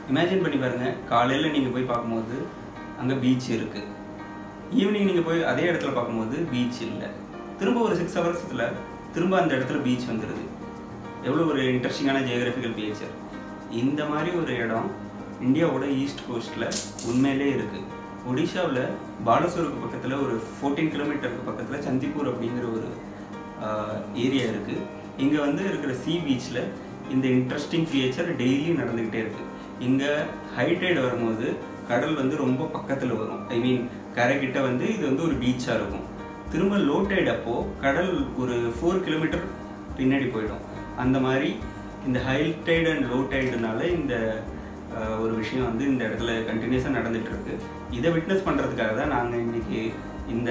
imagine பண்ணி பாருங்கள் காலையில் நீங்கள் போய் பார்க்கும்போது அங்கே பீச் இருக்குது ஈவினிங் நீங்கள் போய் அதே இடத்துல பார்க்கும்போது பீச் இல்லை திரும்ப ஒரு சிக்ஸ் ஹவர்ஸில் திரும்ப அந்த இடத்துல பீச் வந்துடுது எவ்வளோ ஒரு இன்ட்ரெஸ்டிங்கான ஜியோகிராஃபிக்கல் பிஹேச்சர் இந்த மாதிரி ஒரு இடம் இந்தியாவோட ஈஸ்ட் கோஸ்ட்டில் உண்மையிலே இருக்குது ஒடிஷாவில் பாலசூருக்கு பக்கத்தில் ஒரு ஃபோர்டீன் கிலோமீட்டருக்கு பக்கத்தில் சந்திப்பூர் அப்படிங்கிற ஒரு ஏரியா இருக்குது இங்கே வந்து இருக்கிற சி பீச்சில் இந்த இன்ட்ரெஸ்டிங் ஃபீச்சர் டெய்லி நடந்துக்கிட்டே இருக்குது இங்கே ஹைடைட் வரும்போது கடல் வந்து ரொம்ப பக்கத்தில் வரும் ஐ மீன் கரைக்கிட்ட வந்து இது வந்து ஒரு பீச்சாக இருக்கும் திரும்ப லோ டைட் அப்போது கடல் ஒரு ஃபோர் கிலோமீட்டர் பின்னாடி போயிடும் அந்த மாதிரி இந்த ஹை டைட் அண்ட் லோ டைடுனால இந்த அஹ், ஒரு விஷயம் வந்து இந்த இடத்துல கண்டினியூஸாக நடந்துட்டு இருக்கு இதை விட்னஸ் பண்ணுறதுக்காக தான் நாங்கள் இன்னைக்கு இந்த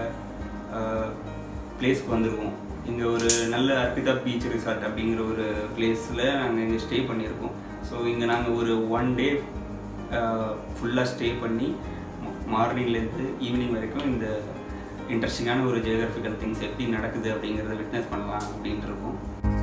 பிளேஸ்க்கு வந்திருக்கோம் இங்கே ஒரு நல்ல அர்பிதா பீச் ரிசார்ட் அப்படிங்கிற ஒரு பிளேஸில் நாங்கள் இங்கே ஸ்டே பண்ணியிருக்கோம் ஸோ இங்கே நாங்கள் ஒரு ஒன் டே ஃபுல்லாக ஸ்டே பண்ணி மார்னிங்லேருந்து ஈவினிங் வரைக்கும் இந்த இன்ட்ரெஸ்டிங்கான ஒரு ஜியோகிராஃபிக்கல் திங்ஸ் எப்படி நடக்குது அப்படிங்கிறத விட்னஸ் பண்ணலாம் அப்படின்ட்டு இருக்கோம்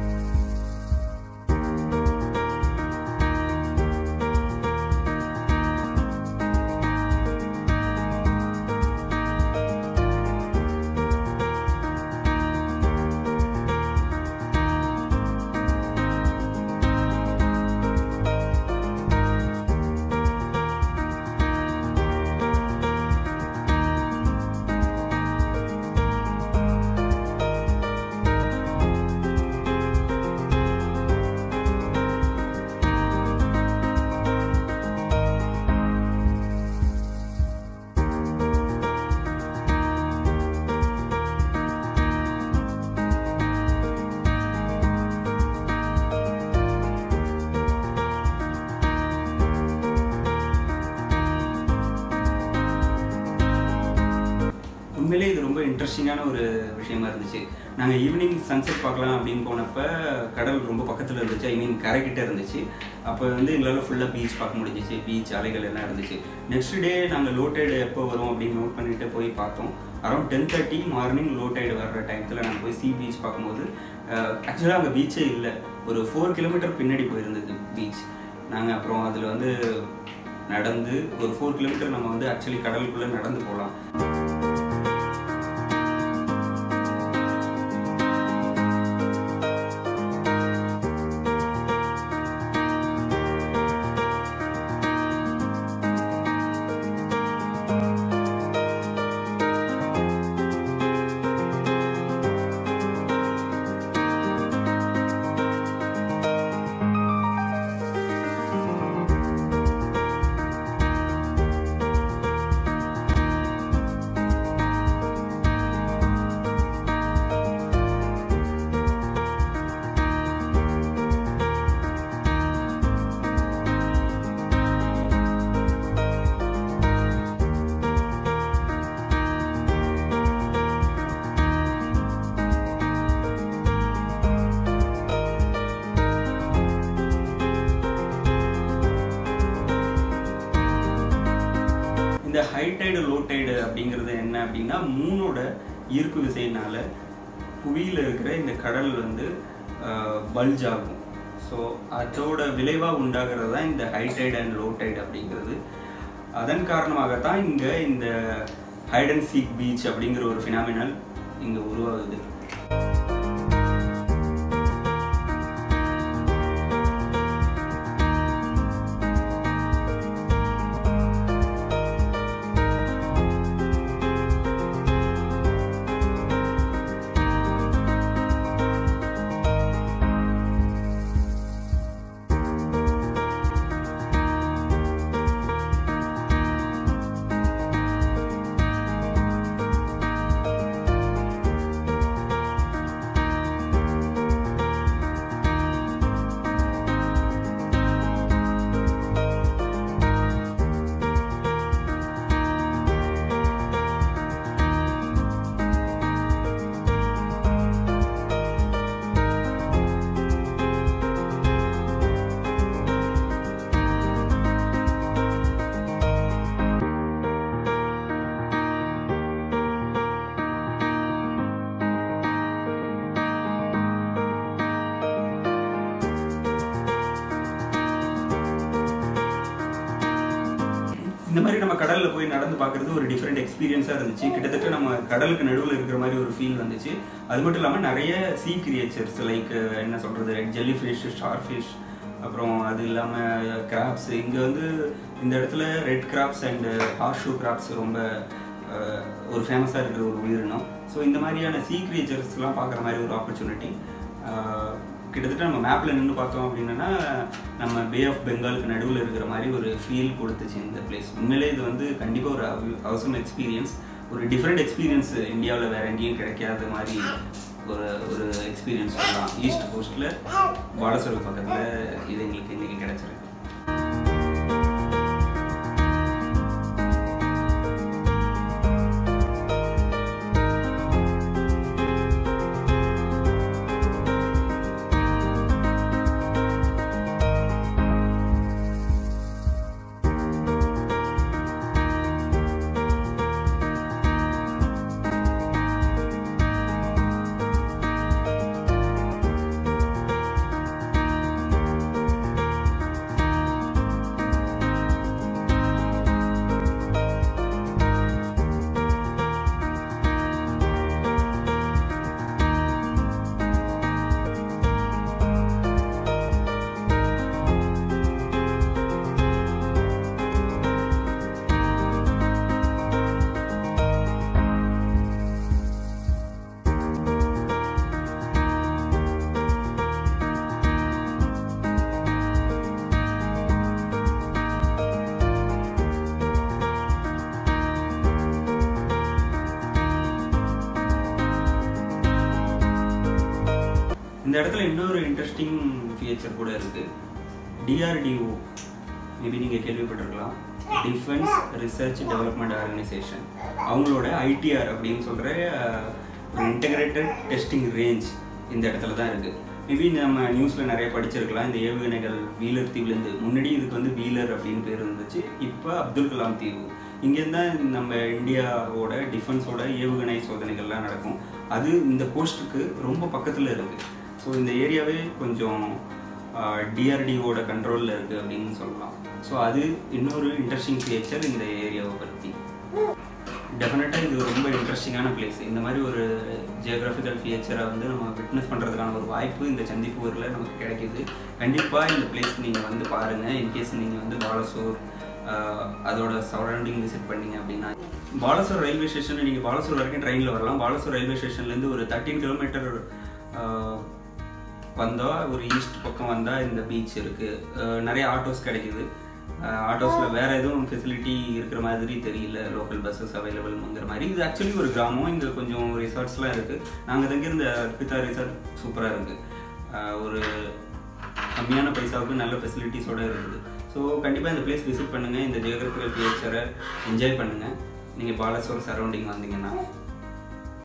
உண்மையிலே இது ரொம்ப இன்ட்ரெஸ்டிங்கான ஒரு விஷயமா இருந்துச்சு நாங்கள் ஈவினிங் சன்செட் பார்க்கலாம் அப்படின்னு போனப்ப கடல் ரொம்ப பக்கத்தில் இருந்துச்சு ஐ மீன் கரைக்கிட்ட இருந்துச்சு அப்போ வந்து எங்களால் ஃபுல்லாக பீச் பார்க்க முடிஞ்சிச்சு பீச் அலைகள் எல்லாம் இருந்துச்சு நெக்ஸ்ட் டே நாங்கள் லோ டைடு எப்போ வரும் அப்படின்னு நோட் பண்ணிட்டு போய் பார்த்தோம் around ten thirty morning low tide வர்ற டயத்தில் நாங்கள் போய் சி பீச் பார்க்கும்போது ஆக்சுவலாக அங்கே பீச்சே இல்லை ஒரு ஃபோர் கிலோமீட்டர் பின்னாடி போயிருந்தது பீச் நாங்கள் அப்புறம் அதில் வந்து நடந்து ஒரு ஃபோர் கிலோமீட்டர் நம்ம வந்து ஆக்சுவலி கடலுக்குள்ளே நடந்து போகலாம் இந்த ஹை டைடு லோ டைடு அப்படிங்கிறது என்ன அப்படின்னா மூணோட ஈர்ப்பு விசையினால புவியில் இருக்கிற இந்த கடல் வந்து பல்ஜ் ஆகும் ஸோ அதோட விளைவாக உண்டாகிறது தான் இந்த high tide and low tide அப்படிங்கிறது அதன் காரணமாகத்தான் இங்கே இந்த ஹைட் அண்ட் சீக் பீச் அப்படிங்கிற ஒரு ஃபினாமினல் இங்கே உருவாகுது இந்த மாதிரி நம்ம கடலில் போய் நடந்து பார்க்குறது ஒரு டிஃப்ரெண்ட் எக்ஸ்பீரியன்ஸாக இருந்துச்சு கிட்டத்தட்ட நம்ம கடலுக்கு நடுவில் இருக்கிற மாதிரி ஒரு ஃபீல் வந்துச்சு அது மட்டும் இல்லாமல் நிறைய சீ கிரியேச்சர்ஸ் லைக் என்ன சொல்கிறது like jellyfish starfish அப்புறம் அது இல்லாமல் கிராப்ஸ் இங்கே வந்து இந்த இடத்துல red crabs and horseshoe crabs ரொம்ப அஹ், ஒரு ஃபேமஸாக இருக்கிற ஒரு உயிரினம் ஸோ இந்த மாதிரியான சீ கிரியேச்சர்ஸ்லாம் பார்க்குற மாதிரி ஒரு ஆப்பர்ச்சுனிட்டி கிட்டத்தட்ட நம்ம மேப்பில் நின்று பார்த்தோம் அப்படின்னா நம்ம பே ஆஃப் பெங்காலுக்கு நடுவில் இருக்கிற மாதிரி ஒரு ஃபீல் கொடுத்துச்சு இந்த பிளேஸ் உண்மையிலே இது வந்து கண்டிப்பாக ஒரு அவசரம் எக்ஸ்பீரியன்ஸ் ஒரு டிஃப்ரெண்ட் எக்ஸ்பீரியன்ஸ் இந்தியாவில் வேற எங்கேயும் கிடைக்காத மாதிரி ஒரு ஒரு எக்ஸ்பீரியன்ஸ் சொல்லலாம் ஈஸ்ட் கோஸ்ட்டில் பாலசோர் பக்கத்தில் இது எங்களுக்கு இன்றைக்கி கிடச்சிருக்கு இந்த இடத்துல இன்னொரு இன்ட்ரெஸ்டிங் ஃபீச்சர் கூட இருக்கு டிஆர்டிஓ மேபி நீங்கள் கேள்விப்பட்டிருக்கலாம் டிஃபென்ஸ் ரிசர்ச் டெவலப்மெண்ட் ஆர்கனைசேஷன் அவங்களோட ஐடிஆர் அப்படின்னு சொல்கிற ஒரு இன்டகிரேட்டட் டெஸ்டிங் ரேஞ்ச் இந்த இடத்துல தான் இருக்குது மேபி நம்ம நியூஸில் நிறைய படிச்சிருக்கலாம் இந்த ஏவுகணைகள் வீலர் தீவுலேருந்து முன்னாடி இதுக்கு வந்து வீலர் அப்படின்னு பேர் இருந்துச்சு இப்போ அப்துல் கலாம் தீவு இங்கேருந்து தான் நம்ம இந்தியாவோட டிஃபென்ஸோட ஏவுகணை சோதனைகள்லாம் நடக்கும் அது இந்த கோஸ்ட்டுக்கு ரொம்ப பக்கத்தில் இருக்குது ஸோ இந்த ஏரியாவே கொஞ்சம் டிஆர்டிஓட கண்ட்ரோலில் இருக்குது அப்படின்னு சொல்லலாம் ஸோ அது இன்னொரு இன்ட்ரெஸ்டிங் ஃபீச்சர் இந்த ஏரியாவை பற்றி டெஃபினட்டாக இது ரொம்ப இன்ட்ரெஸ்டிங்கான பிளேஸ் இந்த மாதிரி ஒரு ஜியோகிராஃபிக்கல் ஃபீச்சரை வந்து நம்ம விட்னஸ் பண்ணுறதுக்கான ஒரு வாய்ப்பு இந்த சந்திப்பூரில் நமக்கு கிடைக்கிது கண்டிப்பாக இந்த பிளேஸ் நீங்கள் வந்து பாருங்கள் இன்கேஸ் நீங்கள் வந்து பாலசூர் ஆஹ், அதோட சரௌண்டிங் விசிட் பண்ணீங்க அப்படின்னா பாலசூர் ரயில்வே ஸ்டேஷன் நீங்கள் பாலசூர் வரைக்கும் ட்ரெயினில் வரலாம் பாலசூர் ரயில்வே ஸ்டேஷன்லேருந்து ஒரு தேர்ட்டீன் கிலோமீட்டர் வந்தால் ஒரு ஈஸ்ட் பக்கம் வந்தால் இந்த பீச் இருக்குது நிறைய ஆட்டோஸ் கிடைக்குது ஆட்டோஸில் வேறு எதுவும் ஃபெசிலிட்டி இருக்கிற மாதிரி தெரியல லோக்கல் பஸ்ஸஸ் அவைலபிள்ங்கிற மாதிரி இது ஆக்சுவலி ஒரு கிராமம் இங்கே கொஞ்சம் ரிசார்ட்ஸ்லாம் இருக்குது நாங்கள் தங்கியிருந்த அர்பிதா ரிசார்ட் சூப்பராக இருக்குது ஒரு கம்மியான பைசாவுக்கு நல்ல ஃபெசிலிட்டிஸோடு இருக்குது ஸோ கண்டிப்பாக இந்த பிளேஸ் விசிட் பண்ணுங்கள் இந்த ஜியோகிராஃபிக்கல் ஃபீச்சரை என்ஜாய் பண்ணுங்கள் நீங்கள் பாலசோர் சரௌண்டிங் வந்தீங்கன்னா